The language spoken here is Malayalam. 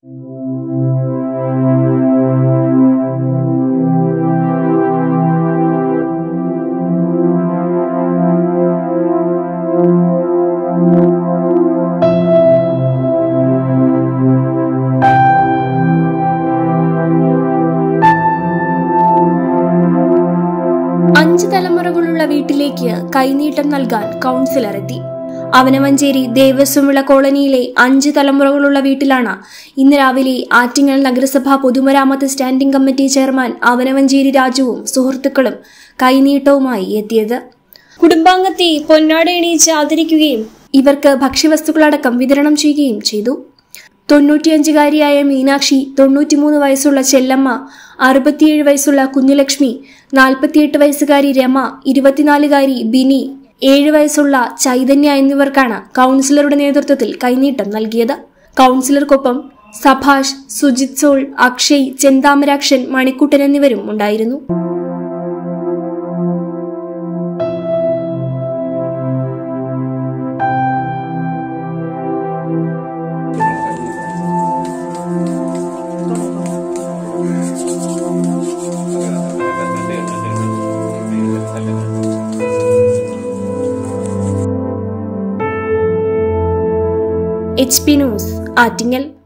അഞ്ച് തലമുറകളുള്ള വീട്ടിലേക്ക് കൈനീട്ടം നൽകാൻ കൗൺസിലർ എത്തി അവനമഞ്ചേരി ദേവസ്വമുള്ള കോളനിയിലെ അഞ്ച് തലമുറകളുള്ള വീട്ടിലാണ് ഇന്ന് രാവിലെ ആറ്റിങ്ങൽ നഗരസഭ പൊതുമരാമത്ത് സ്റ്റാൻഡിംഗ് കമ്മിറ്റി ചെയർമാൻ അവനമഞ്ചേരി രാജുവും സുഹൃത്തുക്കളും കൈനീട്ടവുമായി എത്തിയത് കുടുംബാംഗത്തെ പൊന്നാട എണീച്ച് ആദരിക്കുകയും ഇവർക്ക് ഭക്ഷ്യവസ്തുക്കളടക്കം വിതരണം ചെയ്യുകയും ചെയ്തു തൊണ്ണൂറ്റിയഞ്ചുകാരിയായ മീനാക്ഷി തൊണ്ണൂറ്റിമൂന്ന് വയസ്സുള്ള ചെല്ലമ്മ അറുപത്തിയേഴ് വയസ്സുള്ള കുഞ്ഞുലക്ഷ്മി നാൽപ്പത്തിയെട്ട് വയസ്സുകാരി രമ ഇരുപത്തിനാലുകാരി ബിനി ഏഴ് വയസ്സുള്ള ചൈതന്യ എന്നിവർക്കാണ് കൗൺസിലറുടെ നേതൃത്വത്തിൽ കൈനീട്ടം നൽകിയത് കൗൺസിലർക്കൊപ്പം സഭാഷ് സുജിത് സോൾ അക്ഷയ് ചെന്താമരാക്ഷൻ മണിക്കുട്ടൻ എന്നിവരും ഉണ്ടായിരുന്നു എച്ച് പി ന്യൂസ് ആറ്റിങ്ങൽ